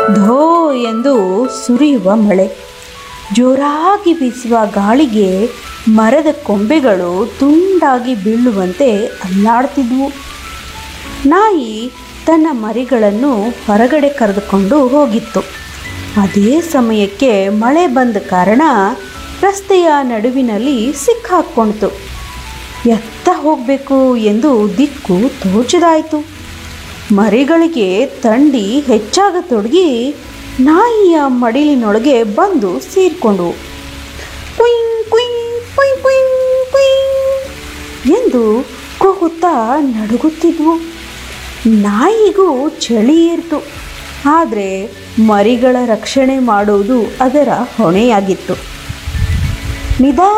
ಧೋ ಎಂದು ಸುರಿಯುವ ಮಳೆ ಜೋರಾಗಿ ಬೀಸುವ ಗಾಳಿಗೆ ಮರದ ಕೊಂಬೆಗಳು ತುಂಡಾಗಿ ಬೀಳುವಂತೆ ಅಲ್ಲಾಡ್ತಿದ್ವು ನಾಯಿ ತನ್ನ ಮರಿಗಳನ್ನು ಹೊರಗಡೆ ಕರೆದುಕೊಂಡು ಹೋಗಿತ್ತು ಅದೇ ಸಮಯಕ್ಕೆ ಮಳೆ ಬಂದ ಕಾರಣ ರಸ್ತೆಯ ನಡುವಿನಲ್ಲಿ ಸಿಕ್ಕಾಕ್ಕೊಳ್ತು ಎತ್ತ ಹೋಗಬೇಕು ಎಂದು ದಿಕ್ಕು ತೋಚದಾಯಿತು ಮರಿಗಳಿಗೆ ಥಂಡಿ ಹೆಚ್ಚಾಗತೊಡಗಿ ನಾಯಿಯ ಮಡಿಲಿನೊಳಗೆ ಬಂದು ಸೇರಿಕೊಂಡವು ಕುಯಿಂಗ್ ಕುಯಿಂಗ್ ಕುಯಿಂಗ್ ಕುಯಿಂಗ್ ಕುಯಿಂಗ್ ಎಂದು ಕೂಗುತ್ತಾ ನಡುಗುತ್ತಿದ್ವು ನಾಯಿಗೂ ಚಳಿ ಇರ್ತು ಆದರೆ ಮರಿಗಳ ರಕ್ಷಣೆ ಮಾಡುವುದು ಅದರ ಹೊಣೆಯಾಗಿತ್ತು ನಿದಾ